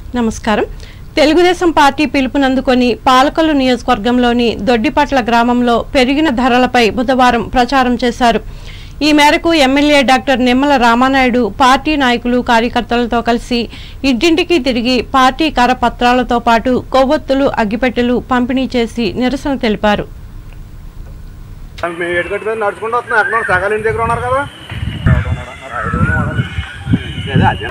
నమస్కారం తెలుగుదేశం పార్టీ పిలుపునందుకొని పాలకొల్లు నియోజకవర్గంలోని దొడ్డిపట్ల గ్రామంలో పెరిగిన ధరలపై బుధవారం ప్రచారం చేశారు ఈ మేరకు MLA doctor Nimmala Ramanaidu party నాయకులు కార్యకర్తలతో కలిసి ఇంటింటికి తిరిగి పార్టీ కరపత్రాలతో పాటు కొవ్వొత్తులు అగ్గిపెట్టెలు పంపిణీ చేసి నిరసన తెలిపారు మేము ఎటుకట్టు మీద నడుచుకుంటూ వస్తున్నాం ఎక్కడ సగాల ఇంటి దగ్గర ఉన్నారు కదా అదే అదే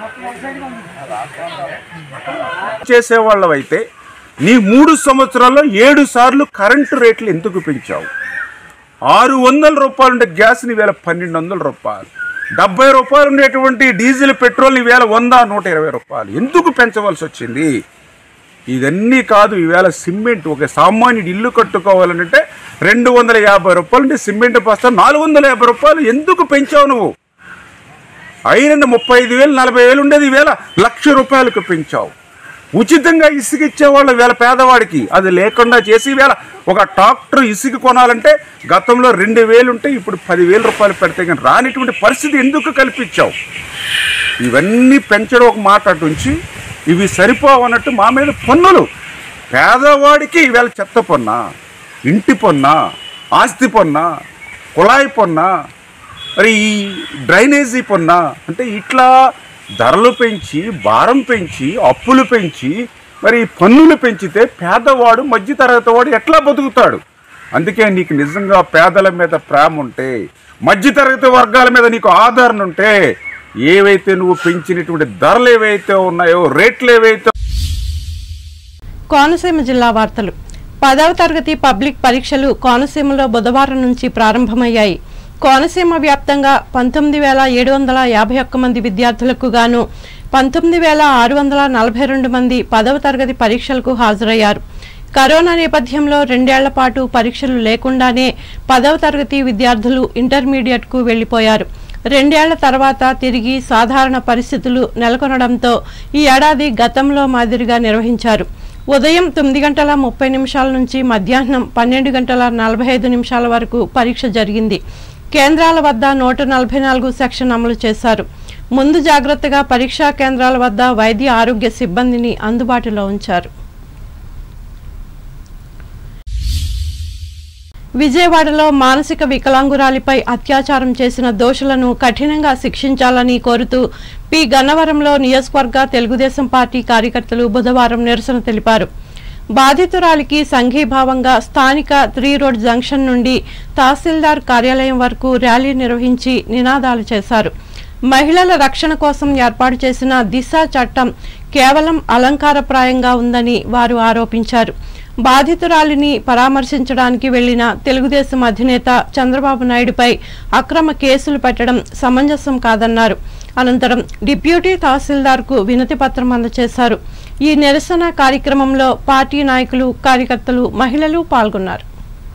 చేసేవాళ్ళవైతే నీ మూడు సంవత్సరాల్లో ఏడు సార్లు కరెంటు రేట్లు ఎందుకు పెంచావు ఆరు వందల రూపాయలు ఉండే గ్యాస్ని వేల పన్నెండు వందల రూపాయలు డెబ్బై రూపాయలు ఉండేటువంటి డీజిల్ పెట్రోల్ వేల వంద నూట ఇరవై రూపాయలు ఎందుకు పెంచవలసి వచ్చింది ఇదన్నీ కాదు ఈవేళ సిమెంట్ ఒక సామాన్యుడు ఇల్లు కట్టుకోవాలంటే రెండు వందల యాభై రూపాయలు ఉంటే సిమెంట్ బస్తా నాలుగు వందల యాభై రూపాయలు ఎందుకు పెంచావు నువ్వు అయిన ముప్పై ఐదు వేలు నలభై వేలు ఉండేది వేల లక్ష రూపాయలకు పెంచావు ఉచితంగా ఇసుక ఇచ్చేవాళ్ళు వేల పేదవాడికి అది లేకుండా చేసి వేళ ఒక ట్రాక్టర్ ఇసుక కొనాలంటే గతంలో రెండు వేలు ఉంటే ఇప్పుడు పదివేల రూపాయలు పెడితే కానీ రానిటువంటి పరిస్థితి ఎందుకు కల్పించావు ఇవన్నీ పెంచడం ఒక మాట అటు ఉంచి ఇవి సరిపోవన్నట్టు మా మీద పన్నులు పేదవాడికి ఈవేళ చెత్త పన్నా ఇంటి పన్నా ఆస్తి పన్నా కుళాయి పన్నా మరి ఈ డ్రైనేజీ పన్నా అంటే ఇట్లా ధరలు పెంచి భారం పెంచి అప్పులు పెంచి మరి పన్నులు పెంచితే పేదవాడు మధ్యతరగతి వాడు ఎట్లా బతుకుతాడు అందుకే నీకు నిజంగా పేదల మీద ప్రేమ ఉంటే మధ్యతరగతి వర్గాల మీద నీకు ఆదరణ ఉంటే ఏవైతే నువ్వు పెంచినటువంటి ధరలు ఏవైతే ఉన్నాయో రేట్లు ఏవైతే కోనసీమ జిల్లా వార్తలు పదవ తరగతి పబ్లిక్ పరీక్షలు కోనసీమలో బుధవారం నుంచి ప్రారంభమయ్యాయి కోనసీమ వ్యాప్తంగా పంతొమ్మిది వేల ఏడు వందల యాభై ఒక్క మంది విద్యార్థులకు గాను పంతొమ్మిది వేల ఆరు వందల నలభై రెండు మంది పదవ తరగతి పరీక్షలకు హాజరయ్యారు కరోనా నేపథ్యంలో రెండేళ్ల పాటు పరీక్షలు లేకుండానే పదవ తరగతి విద్యార్థులు ఇంటర్మీడియట్కు వెళ్లిపోయారు రెండేళ్ల తర్వాత తిరిగి సాధారణ పరిస్థితులు నెలకొనడంతో ఈ ఏడాది గతంలో మాదిరిగా నిర్వహించారు ఉదయం తొమ్మిది గంటల ముప్పై నిమిషాల నుంచి మధ్యాహ్నం పన్నెండు గంటల నలభై ఐదు నిమిషాల వరకు పరీక్ష జరిగింది కేంద్రాల వద్ద నూట నలభై నాలుగు సెక్షన్ అమలు చేశారు ముందు జాగ్రత్తగా పరీక్షా కేంద్రాల వద్ద వైద్య ఆరోగ్య సిబ్బందిని అందుబాటులో ఉంచారు విజయవాడలో మానసిక వికలాంగురాలిపై అత్యాచారం చేసిన దోషులను కఠినంగా శిక్షించాలని కోరుతూ పి గన్నవరంలో నియోజకవర్గ తెలుగుదేశం పార్టీ కార్యకర్తలు బుధవారం నిరసన తెలిపారు బాధితురాలికి సంఘీభావంగా స్థానిక త్రీ రోడ్ జంక్షన్ నుండి తహసీల్దార్ కార్యాలయం వరకు ర్యాలీ నిర్వహించి నినాదాలు చేశారు మహిళల రక్షణ కోసం ఏర్పాటు చేసిన దిశ చట్టం కేవలం అలంకారప్రాయంగా ఉందని వారు ఆరోపించారు బాధితురాలిని పరామర్శించడానికి వెళ్లిన తెలుగుదేశం అధినేత చంద్రబాబు నాయుడుపై అక్రమ కేసులు పెట్టడం సమంజసం కాదన్నారు అనంతరం డిప్యూటీ తహసీల్దార్కు వినతి పత్రం అందజేశారు ఈ నిరసన కార్యక్రమంలో పార్టీ నాయకులు కార్యకర్తలు మహిళలు పాల్గొన్నారు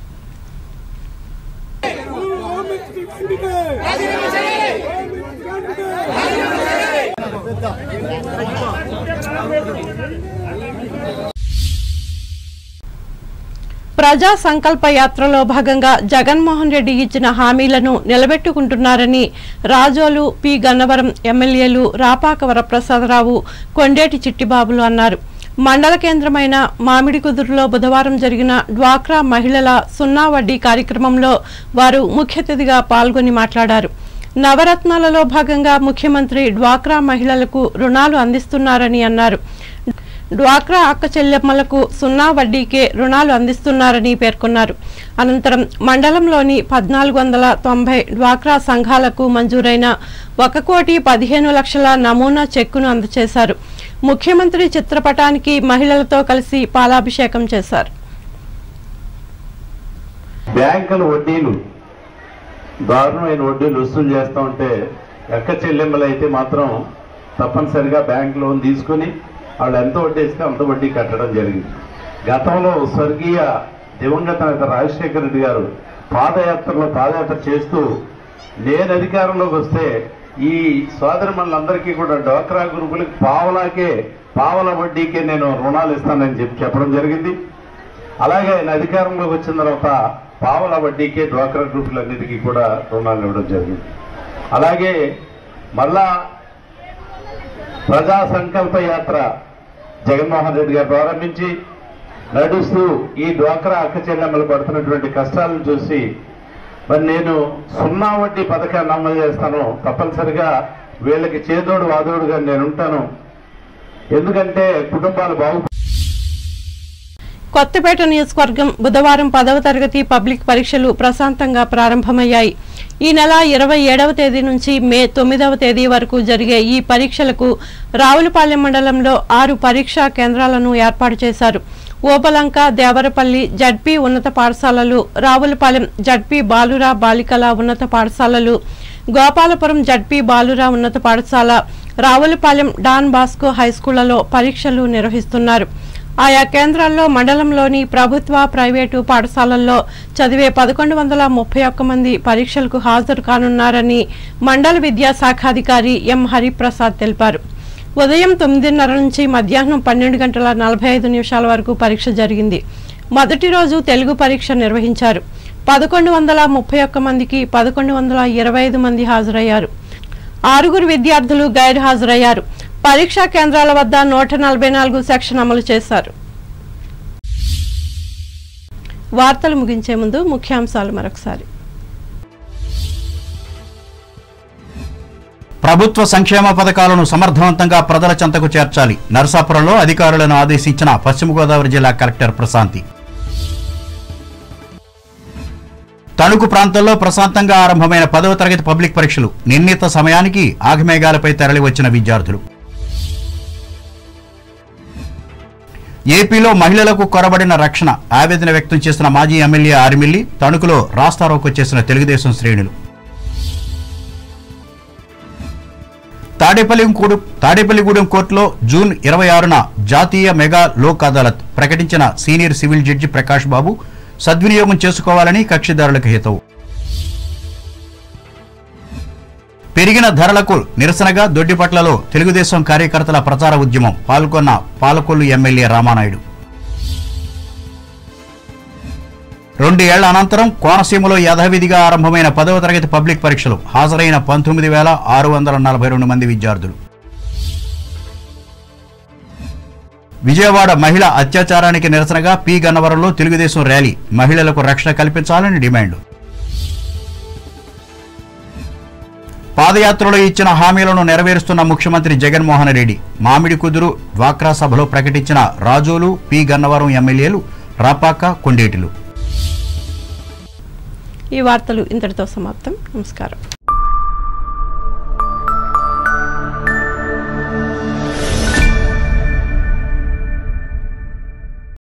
ప్రజా సంకల్ప యాత్రలో భాగంగా జగన్మోహన్ రెడ్డి ఇచ్చిన హామీలను నిలబెట్టుకుంటున్నారని రాజోలు పి గన్నవరం ఎమ్మెల్యేలు రాపాక వరప్రసాదరావు కొండేటి చిట్టిబాబులు అన్నారు మండల కేంద్రమైన మామిడికుదురులో బుధవారం జరిగిన డ్వాక్రా మహిళల సున్నా వడ్డీ కార్యక్రమంలో వారు ముఖ్య అతిథిగా పాల్గొని మాట్లాడారు నవరత్నాలలో భాగంగా ముఖ్యమంత్రి డ్వాక్రా మహిళలకు రుణాలు అందిస్తున్నారని అన్నారు డ్వాక్రా అక్క చెల్లెమ్మలకు సున్నా వడ్డీకే రుణాలు అందిస్తున్నారని పేర్కొన్నారు అనంతరం మండలంలోని పద్నాలుగు వందల తొంభై డ్వాక్రా సంఘాలకు మంజూరైన ఒక కోటి పదిహేను లక్షల నమూనా చెక్కును అందజేశారు ముఖ్యమంత్రి చిత్రపటానికి మహిళలతో కలిసి పాలాభిషేకం చేశారు బ్యాంకుల వడ్డీలు దారుణమైన వడ్డీలు వసూలు చేస్తూ ఉంటే ఎక్క చెల్లెమ్మలు అయితే మాత్రం తప్పనిసరిగా బ్యాంక్ లోన్ తీసుకుని వాళ్ళు ఎంత వడ్డీ ఇస్తే అంత వడ్డీ కట్టడం జరిగింది గతంలో స్వర్గీయ దివంగత నేత రాజశేఖర రెడ్డి గారు పాదయాత్రలో పాదయాత్ర చేస్తూ నేను అధికారంలోకి వస్తే ఈ సోదరి మనందరికీ కూడా డోక్రా గ్రూపులకి పావలాకే పావల వడ్డీకే నేను రుణాలు ఇస్తానని చెప్పి చెప్పడం జరిగింది అలాగే ఆయన అధికారంలోకి వచ్చిన తర్వాత పావల వడ్డీకే డ్వాక్రా గ్రూపులన్నిటికీ కూడా రుణాలు ఇవ్వడం జరిగింది అలాగే మళ్ళా ప్రజా సంకల్ప యాత్ర జగన్మోహన్ రెడ్డి గారు ప్రారంభించి నడుస్తూ ఈ డ్వాక్రా అక్క చెల్లెమ్మలు పడుతున్నటువంటి కష్టాలను చూసి మరి నేను సున్నా వడ్డీ పథకాన్ని అమలు చేస్తాను తప్పనిసరిగా వీళ్ళకి చేదోడు వాదోడుగా నేను ఉంటాను ఎందుకంటే కుటుంబాలు బాగు కొత్తపేట నియోజకవర్గం బుధవారం పదవ తరగతి పబ్లిక్ పరీక్షలు ప్రశాంతంగా ప్రారంభమయ్యాయి ఈ నెల ఇరవై ఏడవ తేదీ నుంచి మే తొమ్మిదవ తేదీ వరకు జరిగే ఈ పరీక్షలకు రావులపాలెం మండలంలో ఆరు పరీక్షా కేంద్రాలను ఏర్పాటు చేశారు ఓబలంక దేవరపల్లి జడ్పీ ఉన్నత పాఠశాలలు రావులపాలెం జడ్పీ బాలురా బాలికల ఉన్నత పాఠశాలలు గోపాలపురం జడ్పీ బాలురా ఉన్నత పాఠశాల రావులపాలెం డాన్ బాస్కో హైస్కూళ్లలో పరీక్షలు నిర్వహిస్తున్నారు ఆయా కేంద్రాల్లో మండలంలోని ప్రభుత్వ ప్రైవేటు పాఠశాలల్లో చదివే పదకొండు వందల ముప్పై ఒక్క మంది పరీక్షలకు హాజరు కానున్నారని మండల విద్యాశాఖాధికారి ఎం హరిప్రసాద్ తెలిపారు ఉదయం తొమ్మిదిన్నర నుంచి మధ్యాహ్నం పన్నెండు గంటల నలభై ఐదు నిమిషాల వరకు పరీక్ష జరిగింది మొదటి రోజు తెలుగు పరీక్ష నిర్వహించారు పదకొండు వందల ముప్పై ఒక్క మందికి పదకొండు వందల ఇరవై ఐదు మంది హాజరయ్యారు ఆరుగురు విద్యార్థులు గైర్ హాజరయ్యారు పరీక్షా కేంద్రాల వద్ద నూట నలభై నాలుగు సెక్షన్ అమలు చేశారు వార్తలు ముగించే ముందు ముఖ్యాంశాలు మరొకసారి ప్రభుత్వ సంక్షేమ పథకాలను సమర్థవంతంగా ప్రజల చెంతకు చేర్చాలి నరసాపురంలో అధికారులను ఆదేశించిన పశ్చిమ గోదావరి జిల్లా కలెక్టర్ ప్రశాంతి తణుకు ప్రాంతంలో ప్రశాంతంగా ఆరంభమైన పదవ తరగతి పబ్లిక్ పరీక్షలు నిర్ణీత సమయానికి ఆగమేఘాలపై తరలి వచ్చిన విద్యార్థులు ఏపీలో మహిళలకు కొరబడిన రక్షణ ఆవేదన వ్యక్తం చేసిన మాజీ ఎమ్మెల్యే ఆర్మిల్లి తణుకులో రాస్తారోకో చేసిన తెలుగుదేశం శ్రేణులు తాడేపల్లిగూడెం తాడేపల్లిగూడెం కోర్టులో జూన్ ఇరవై ఆరున జాతీయ మెగా లోక్ అదాలత్ ప్రకటించిన senior civil judge Prakash Babu సద్వినియోగం చేసుకోవాలని కక్షిదారులకు హితవు పెరిగిన ధరలకు నిరసనగా దొడ్డిపట్లలో తెలుగుదేశం కార్యకర్తల ప్రచార ఉద్యమం పాల్గొన్న పాలకొల్లు ఎమ్మెల్యే రామానాయుడు రెండు ఏళ్ల అనంతరం కోనసీమలో యథావిధిగా ఆరంభమైన పదవ తరగతి పబ్లిక్ పరీక్షలు హాజరైన పంతొమ్మిది వేల ఆరు వందల నలభై రెండు మంది విద్యార్థులు విజయవాడ మహిళ అత్యాచారానికి నిరసనగా పి గన్నవరంలో తెలుగుదేశం ర్యాలీ మహిళలకు రక్షణ కల్పించాలని డిమాండ్ పాదయాత్రలో ఇచ్చిన హామీలను నెరవేరుస్తున్న ముఖ్యమంత్రి జగన్మోహన్ రెడ్డి మామిడి కుదురు డ్వాక్రా సభలో ప్రకటించిన రాజోలు పి గన్నవరం ఎమ్మెల్యేలు రాపాక కొండేటిలు ఈ వార్తలు ఇంతటితో సమాప్తం నమస్కారం